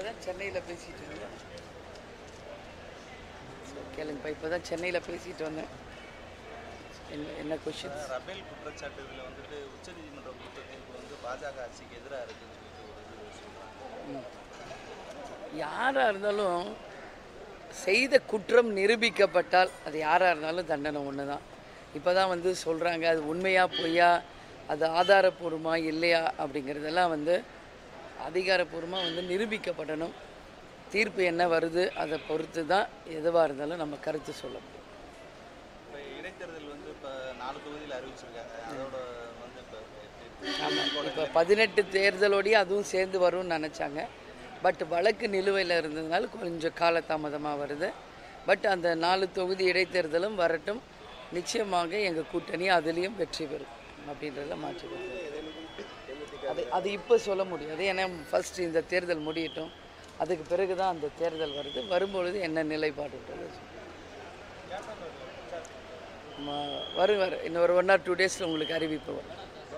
தான் சென்னையில் பேசிட்டு இருந்தேன் So, கேளுங்கப்பா இப்போ தான் சென்னையில் பேசிட்டு வந்தேன் என்ன என்ன கொஷின் ரபேல் குற்றச்சாட்டு இதில் வந்துட்டு உச்சநீதிமன்ற கொடுத்த தீர்ப்பு வந்து பாஜக ஆட்சிக்கு எதிராக இருக்குன்னு சொல்லிட்டு ஒரு இது சொல்றாங்க. யாராக இருந்தாலும் செய்த குற்றம் நிரூபிக்கப்பட்டால் அது யாராக இருந்தாலும் தண்டனை ஒன்று தான் இப்போ தான் வந்து சொல்கிறாங்க அது உண்மையா பொய்யா அது ஆதாரப்பூர்வமா இல்லையா அப்படிங்கிறதெல்லாம் வந்து அதிகாரப்பூர்வமாக வந்து நிரூபிக்கப்படணும் தீர்ப்பு என்ன வருது அதை பொறுத்து தான் எதுவாக இருந்தாலும் நம்ம கருத்து சொல்ல முடியும் இப்போ இடைத்தேர்தல் வந்து இப்போ நாலு தொகுதியில் அறிவிச்சிருக்காங்க அதோட வந்து இப்போ எப்படி- ஆமாம் இப்போ பதினெட்டு தேர்தலோடய அதுவும் சேர்ந்து வரும்னு நினச்சாங்க பட் வழக்கு நிலுவையில் இருந்ததுனால கொஞ்சம் காலதாமதமாக வருது பட் அந்த நாலு தொகுதி இடைத்தேர்தலும் வரட்டும் நிச்சயமாக எங்கள் கூட்டணி அதுலேயும் வெற்றி பெறும் அப்படின்றத மாற்றி வருது அது அது இப்போ சொல்ல முடியாது ஏன்னா ஃபர்ஸ்ட் இந்த தேர்தல் முடியட்டும் அதுக்கு பிறகு தான் அந்த தேர்தல் வருது வரும்பொழுது என்ன நிலைப்பாடுன்றது ம- வரும் வரும் இன்னும் ஒரு ஒன் ஆர் டூ டேஸில் உங்களுக்கு அறிவிப்பு வரும்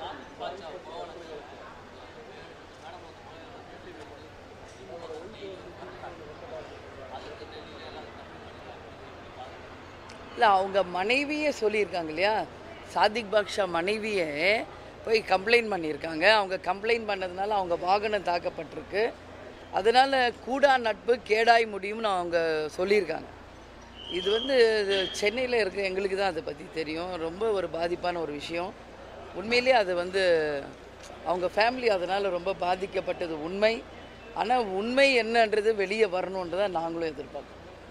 இல்லை அவங்க மனைவியே சொல்லியிருக்காங்க இல்லையா சாதிக் பாக்ஷா மனைவியே போய் கம்ப்ளைண்ட் பண்ணியிருக்காங்க அவங்க கம்ப்ளைண்ட் பண்ணதுனால அவங்க வாகனம் தாக்கப்பட்டிருக்கு அதனால் கூடா நட்பு கேடாய் முடியும்னு அவங்க சொல்லியிருக்காங்க இது வந்து சென்னையில் இருக்க எங்களுக்கு தான் அதை பற்றி தெரியும் ரொம்ப ஒரு பாதிப்பான ஒரு விஷயம் உண்மையிலேயே அது வந்து அவங்க ஃபேமிலி அதனால் ரொம்ப பாதிக்கப்பட்டது உண்மை ஆனால் உண்மை என்னன்றது வெளியே வரணுன்றதை நாங்களும் எதிர்பார்க்குறோம்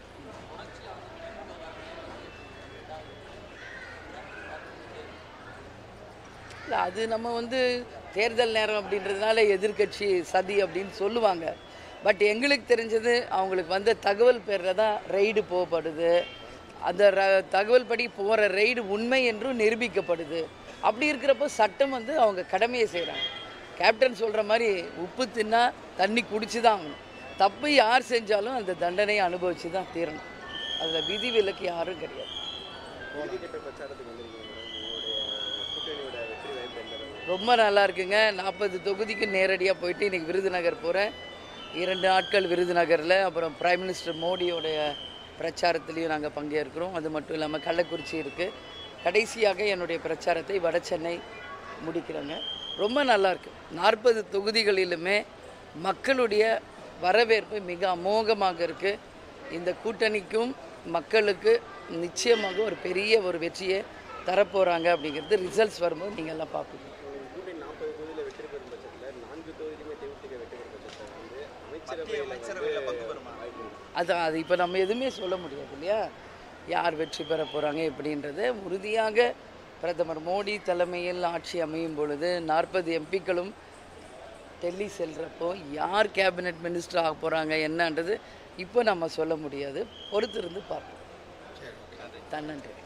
இல்லை அது நம்ம வந்து தேர்தல் நேரம் அப்படின்றதுனால எதிர்க்கட்சி சதி அப்படின்னு சொல்லுவாங்க பட் எங்களுக்கு தெரிஞ்சது அவங்களுக்கு வந்த தகவல் பேரில் தான் ரெய்டு போகப்படுது அந்த ர- தகவல் படி போகிற ரெய்டு உண்மை என்றும் நிரூபிக்கப்படுது அப்படி இருக்கிறப்போ சட்டம் வந்து அவங்க கடமையை செய்கிறாங்க கேப்டன் சொல்கிற மாதிரி உப்பு தின்னா தண்ணி குடிச்சு தான் ஆகணும் தப்பு யார் செஞ்சாலும் அந்த தண்டனையை அனுபவித்து தான் தீரணும் அதில் விதி விலக்கு யாரும் கிடையாது இறுதிக்கட்ட பிரச்சாரத்துக்கு வந்திருக்கீங்க மேடம் உங்களுடைய கூட்டணியோட வெற்றி வாய்ப்பு எந்த அளவு ரொம்ப நல்லா இருக்குங்க நாற்பது தொகுதிக்கு நேரடியாக போயிட்டு இன்றைக்கி விருதுநகர் போகிறேன் இரண்டு நாட்கள் விருதுநகரில் அப்புறம் பிரைம் மினிஸ்டர் மோடியோடைய பிரச்சாரத்துலேயும் நாங்கள் பங்கேற்கிறோம் அது மட்டும் இல்லாமல் கள்ளக்குறிச்சி இருக்குது கடைசியாக என்னுடைய பிரச்சாரத்தை வட சென்னை முடிக்கிறேங்க ரொம்ப நல்லா இருக்கு நாற்பது தொகுதிகளிலுமே மக்களுடைய வரவேற்பு மிக அமோகமாக இருக்குது இந்த கூட்டணிக்கும் மக்களுக்கு நிச்சயமாக ஒரு பெரிய ஒரு வெற்றியை தரப்போகிறாங்க அப்படிங்கிறது ரிசல்ட்ஸ் வரும்போது நீங்கள் எல்லாம் பார்ப்பீங்க உங்கள் கூட்டணி நாற்பது தொகுதியில் வெற்றி பெறும் பட்சத்தில் நான்கு தொகுதியிலுமே தேமுதிக வெற்றி பெறும் பட்சத்தில் வந்து மத்திய அமைச்சரவையில் அமைச்சரவையில் பங்கு பெறுமா அது அது இப்போ நம்ம எதுவுமே சொல்ல முடியாது இல்லையா யார் வெற்றி பெற போகிறாங்க எப்படின்றது உறுதியாக பிரதமர் மோடி தலைமையில் ஆட்சி அமையும் பொழுது நாற்பது எம்பிக்களும் டெல்லி செல்கிறப்போ யார் கேபினெட் மினிஸ்டர் ஆக போகிறாங்க என்னன்றது இப்போ நம்ம சொல்ல முடியாது பொறுத்திருந்து பார்ப்போம் தன்னன்றி